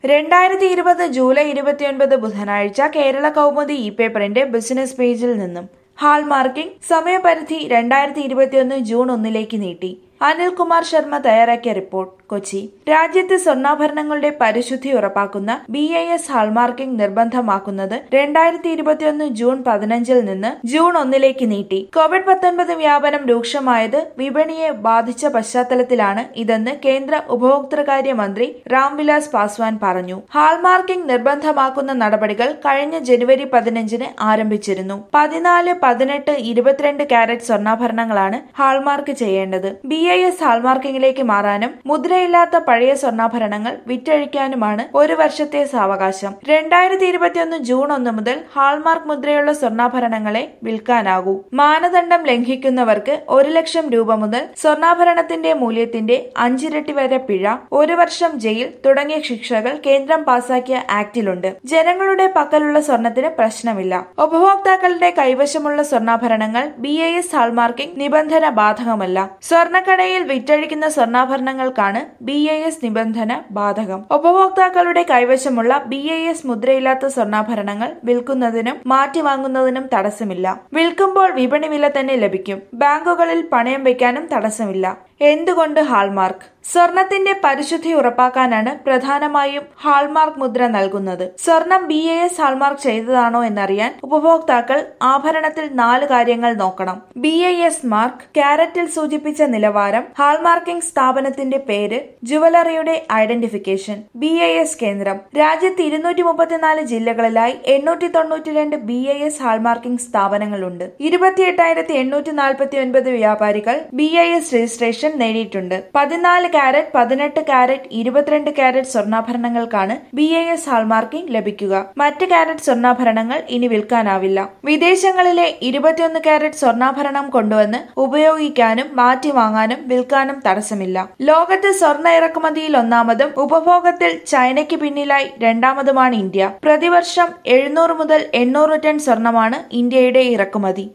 രണ്ടായിരത്തി ഇരുപത് ജൂലൈ ഇരുപത്തിയൊൻപത് ബുധനാഴ്ച കേരള കൗമുദി ഇ പേപ്പറിന്റെ ബിസിനസ് പേജിൽ നിന്നും ഹാൾമാർക്കിംഗ് സമയപരിധി രണ്ടായിരത്തി ഇരുപത്തിയൊന്ന് ജൂൺ ഒന്നിലേക്ക് നീട്ടി അനിൽകുമാർ ശർമ്മ തയ്യാറാക്കിയ റിപ്പോർട്ട് കൊച്ചി രാജ്യത്ത് സ്വർണ്ണാഭരണങ്ങളുടെ പരിശുദ്ധി ഉറപ്പാക്കുന്ന ബി ഐ എസ് ഹാൾമാർക്കിംഗ് നിർബന്ധമാക്കുന്നത് രണ്ടായിരത്തി ഇരുപത്തിയൊന്ന് ജൂൺ പതിനഞ്ചിൽ നിന്ന് ജൂൺ ഒന്നിലേക്ക് നീട്ടി കോവിഡ് പത്തൊൻപത് വ്യാപനം രൂക്ഷമായത് വിപണിയെ ബാധിച്ച പശ്ചാത്തലത്തിലാണ് ഇതെന്ന് കേന്ദ്ര ഉപഭോക്തൃകാര്യ മന്ത്രി രാംവിലാസ് പാസ്വാൻ പറഞ്ഞു ഹാൾമാർക്കിംഗ് നിർബന്ധമാക്കുന്ന നടപടികൾ കഴിഞ്ഞ ജനുവരി പതിനഞ്ചിന് ആരംഭിച്ചിരുന്നു പതിനാല് പതിനെട്ട് ഇരുപത്തിരണ്ട് കാരറ്റ് സ്വർണ്ണാഭരണങ്ങളാണ് ഹാൾമാർക്ക് ചെയ്യേണ്ടത് ബി ഐ എസ് ഹാൾമാർക്കിംഗിലേക്ക് മാറാനും മുദ്രയില്ലാത്ത പഴയ സ്വർണ്ണാഭരണങ്ങൾ വിറ്റഴിക്കാനുമാണ് ഒരു വർഷത്തെ സാവകാശം രണ്ടായിരത്തി ഇരുപത്തിയൊന്ന് ജൂൺ ഒന്ന് മുതൽ ഹാൾമാർക്ക് മുദ്രയുള്ള സ്വർണ്ണാഭരണങ്ങളെ വിൽക്കാനാകൂ മാനദണ്ഡം ലംഘിക്കുന്നവർക്ക് ഒരു ലക്ഷം രൂപ മുതൽ സ്വർണ്ണാഭരണത്തിന്റെ മൂല്യത്തിന്റെ അഞ്ചിരട്ടി വരെ പിഴ ഒരു വർഷം ജയിൽ തുടങ്ങിയ ശിക്ഷകൾ കേന്ദ്രം പാസാക്കിയ ആക്ടിലുണ്ട് ജനങ്ങളുടെ പക്കലുള്ള സ്വർണത്തിന് പ്രശ്നമില്ല ഉപഭോക്താക്കളുടെ കൈവശമുള്ള സ്വർണ്ണാഭരണങ്ങൾ ബി ഐ എസ് ഹാൾമാർക്കിംഗ് നിബന്ധന ബാധകമല്ല സ്വർണ്ണക്കടയിൽ വിറ്റഴിക്കുന്ന സ്വർണ്ണാഭരണങ്ങൾക്കാണ് ബി ഐ എസ് നിബന്ധന ബാധകം ഉപഭോക്താക്കളുടെ കൈവശമുള്ള ബി ഐ എസ് മുദ്രയില്ലാത്ത സ്വർണ്ണാഭരണങ്ങൾ വിൽക്കുന്നതിനും മാറ്റി വാങ്ങുന്നതിനും തടസ്സമില്ല വിൽക്കുമ്പോൾ വിപണി വില തന്നെ ലഭിക്കും ബാങ്കുകളിൽ പണയം വയ്ക്കാനും തടസ്സമില്ല എന്തുകൊണ്ട് ഹാൾമാർക്ക് സ്വർണത്തിന്റെ പരിശുദ്ധി ഉറപ്പാക്കാനാണ് പ്രധാനമായും ഹാൾമാർക്ക് മുദ്ര നൽകുന്നത് സ്വർണം ബി എ എസ് ഹാൾമാർക്ക് ചെയ്തതാണോ എന്നറിയാൻ ഉപഭോക്താക്കൾ ആഭരണത്തിൽ നാല് കാര്യങ്ങൾ നോക്കണം ബി എ എസ് മാർക്ക് കാരറ്റിൽ സൂചിപ്പിച്ച നിലവാരം ഹാൾമാർക്കിംഗ് സ്ഥാപനത്തിന്റെ പേര് ജുവലറിയുടെ ഐഡന്റിഫിക്കേഷൻ ബി എ എസ് കേന്ദ്രം രാജ്യത്ത് ഇരുന്നൂറ്റി മുപ്പത്തിനാല് ജില്ലകളിലായി എണ്ണൂറ്റി തൊണ്ണൂറ്റിരണ്ട് ബി എ എസ് ഹാൾമാർക്കിംഗ് സ്ഥാപനങ്ങളുണ്ട് ഇരുപത്തിയെട്ടായിരത്തി എണ്ണൂറ്റി നാൽപ്പത്തി ഒൻപത് വ്യാപാരികൾ ബി ഐ എസ് രജിസ്ട്രേഷൻ നേടിയിട്ടുണ്ട് പതിനാല് കാരറ്റ് പതിനെട്ട് കാരറ്റ് ഇരുപത്തിരണ്ട് കാരറ്റ് സ്വർണ്ണാഭരണങ്ങൾക്കാണ് ബി ഐ എസ് ഹാൾമാർക്കിംഗ് ലഭിക്കുക മറ്റ് കാരറ്റ് സ്വർണ്ണാഭരണങ്ങൾ ഇനി വിൽക്കാനാവില്ല വിദേശങ്ങളിലെ ഇരുപത്തിയൊന്ന് കാരറ്റ് സ്വർണ്ണാഭരണം കൊണ്ടുവന്ന് ഉപയോഗിക്കാനും മാറ്റി വാങ്ങാനും വിൽക്കാനും തടസ്സമില്ല ലോകത്ത് സ്വർണ്ണ ഇറക്കുമതിയിൽ ഒന്നാമതും ഉപഭോഗത്തിൽ ചൈനയ്ക്ക് പിന്നിലായി രണ്ടാമതുമാണ് ഇന്ത്യ പ്രതിവർഷം എഴുന്നൂറ് മുതൽ എണ്ണൂറ് ടൺ സ്വർണമാണ് ഇന്ത്യയുടെ ഇറക്കുമതി